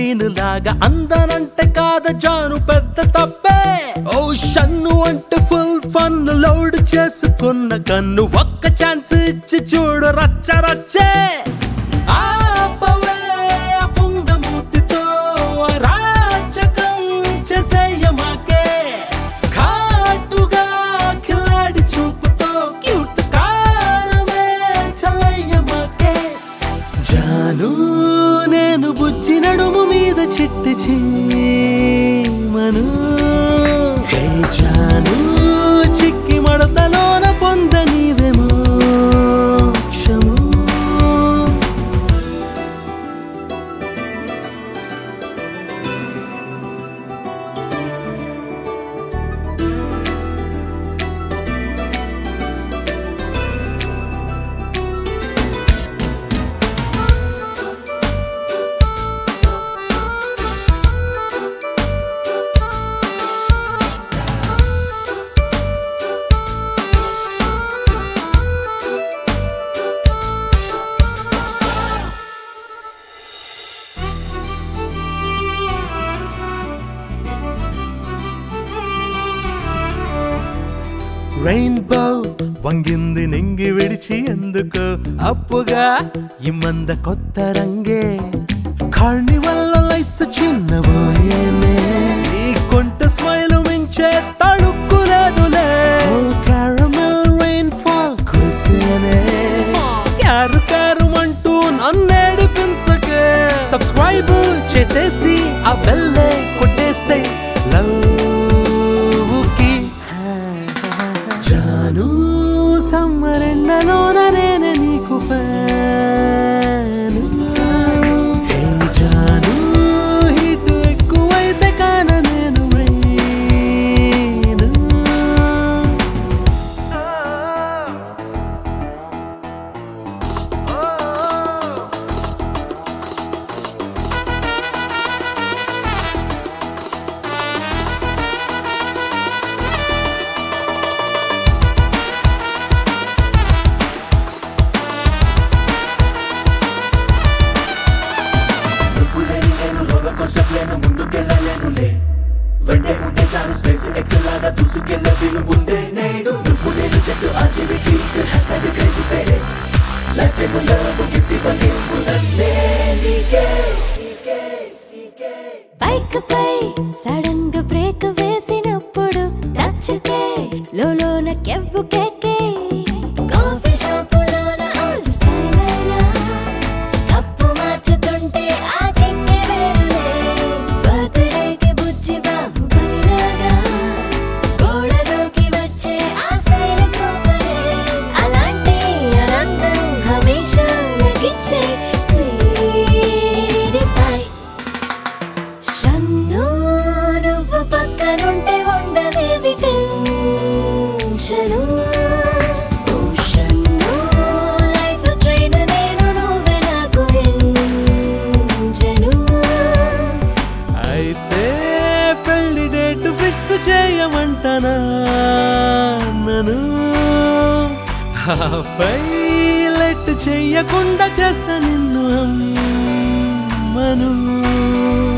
scene లాగా అందనంటే కాద జాను పెద్ద తప్పే ఓ షన్ను అంటే ఫుల్ ఫన్ లోడ్ చేసుకున్న కన్ను ఒక్క ఛాన్స్ ఇచ్చి చూడు రచ్చ రచ్చే ఆపవే ఆ పుంగమూతితో అరాచకం చేసేయమాకే ఘాటుగా కిలాడి చూపుతో క్యూట్ కారమే చల్లయ్యమాకే జాను నేను బుజ్జి నడుము మీద చిట్టి చీమను హే జాను చిక్కి మడతలోన పొంద నీవేమో క్షము రెయిన్బో వంగింది నింగి విడిచి ఎందుకు అప్పుగా ఇమ్మంద కొత్త రంగే కార్నివల్ లైట్స్ చిన్నబోయేనే ఈ కొంట స్మైల్ మించే తడుక్కులేదులే క్యారమెల్ రెయిన్ ఫాల్ కురిసేనే క్యారు క్యారు అంటూ నన్నేడిపించకే సబ్స్క్రైబ్ చేసేసి ఆ బెల్లే కొట్టేసే లవ్కి జాను సమ్మరెండలోన నేనే నీకు ఫ్యాను హే జాను హీట్ ఎక్కువైతే కాన నేను రైను నువ్వులేని నేను రోలర్ కోస్టర్ ప్లేను ముందుకెళ్ళలేనులే వెంటే ఉంటే చాలు స్పేస్ ఎక్సెల్ లాగా దూసుకెళ్ళే వీలు ఉందే నేడు నువ్వు నేను చెట్టు RGV tweet hashtag crazy పేరే లైఫ్ టైం లవ్ గిఫ్ట్ ఇవ్వని ఉన్నదే నీకే నీకే నీకే బైక్ పై సడన్ గా బ్రేక్ వేసినప్పుడు టచ్కే లోలోన కెవ్వు కేకే కాఫీ షాపులోన ఓల్డ్ స్టైల్ అయినా కప్పు మార్చుతుంటే ఆ కిక్కే వేరులే బర్త్డేకి బుజ్జి బాబు బలిలాగా గోడలోకి వచ్చే ఆ స్టైల్ సూపరే అలాంటి ఆనందం హమేషా నగిచ్చే స్వీట్ పై షన్ను నువ్వు పక్కనుంటే ఉండదేది టెన్షను ఓ షన్ను లైఫ్ ట్రైన్ నేను నువ్వే నాకు ఎంజను అయితే పెళ్లి డేట్ ఫిక్స్ చేయమంటనా నన్ను ఆపై లెట్ చెయ్యకుండా చేస్తా నిన్ను అమ్మను